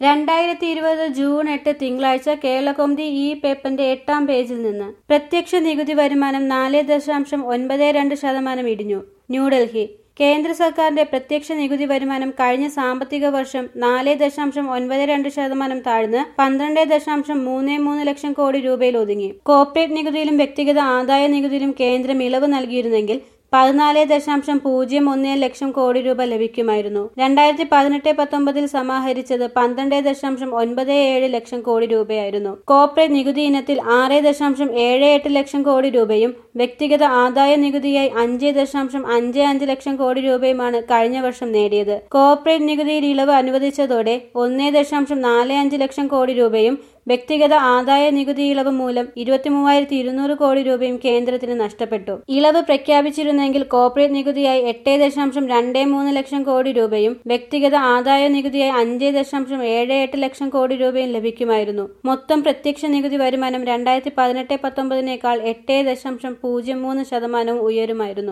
രണ്ടായിരത്തി ഇരുപത് ജൂൺ എട്ട് തിങ്കളാഴ്ച കേരളകൗമുദി ഈ പേപ്പറിന്റെ എട്ടാം പേജിൽ നിന്ന് പ്രത്യക്ഷ നികുതി വരുമാനം നാല് ദശാംശം ഒൻപത് രണ്ട് ശതമാനം ഇടിഞ്ഞു ന്യൂഡൽഹി കേന്ദ്ര സർക്കാരിന്റെ പ്രത്യക്ഷ നികുതി വരുമാനം കഴിഞ്ഞ സാമ്പത്തിക വർഷം നാല് ദശാംശം ഒൻപത് രണ്ട് ശതമാനം താഴ്ന്ന് പന്ത്രണ്ട് ദശാംശം മൂന്ന് മൂന്ന് ലക്ഷം കോടി രൂപയിൽ ഒതുങ്ങി കോർപ്പറേറ്റ് നികുതിയിലും വ്യക്തിഗത ആദായ നികുതിയിലും കേന്ദ്രം ഇളവ് നൽകിയിരുന്നെങ്കിൽ പതിനാല് ദശാംശം പൂജ്യം ഒന്ന് ലക്ഷം കോടി രൂപ ലഭിക്കുമായിരുന്നു രണ്ടായിരത്തി പതിനെട്ട് പത്തൊമ്പതിൽ സമാഹരിച്ചത് പന്ത്രണ്ട് ദശാംശം ഒൻപത് ഏഴ് ലക്ഷം കോടി രൂപയായിരുന്നു കോർപ്പറേറ്റ് നികുതി ഇനത്തിൽ ആറ് ദശാംശം ഏഴ് എട്ട് ലക്ഷം കോടി രൂപയും വ്യക്തിഗത ആദായ നികുതിയായി അഞ്ച് ദശാംശം അഞ്ച് അഞ്ച് ലക്ഷം കോടി രൂപയുമാണ് കഴിഞ്ഞ വർഷം നേടിയത് കോർപ്പറേറ്റ് നികുതിയിൽ ഇളവ് അനുവദിച്ചതോടെ ഒന്ന് ദശാംശം നാല് അഞ്ച് ലക്ഷം കോടി രൂപയും വ്യക്തിഗത ആദായ നികുതി ഇളവ് മൂലം ഇരുപത്തി മൂവായിരത്തി ഇരുന്നൂറ് കോടി രൂപയും കേന്ദ്രത്തിന് നഷ്ടപ്പെട്ടു ഇളവ് പ്രഖ്യാപിച്ചിരുന്നെങ്കിൽ കോർപ്പറേറ്റ് നികുതിയായി എട്ട് ദശാംശം രണ്ട് മൂന്ന് ലക്ഷം കോടി രൂപയും വ്യക്തിഗത ആദായ നികുതിയായി അഞ്ച് ദശാംശം ഏഴ് എട്ട് ലക്ഷം കോടി രൂപയും ലഭിക്കുമായിരുന്നു മൊത്തം പ്രത്യക്ഷ നികുതി വരുമാനം രണ്ടായിരത്തി പതിനെട്ട് പത്തൊമ്പതിനേക്കാൾ എട്ട് ദശാംശം പൂജ്യം മൂന്ന് ശതമാനവും ഉയരുമായിരുന്നു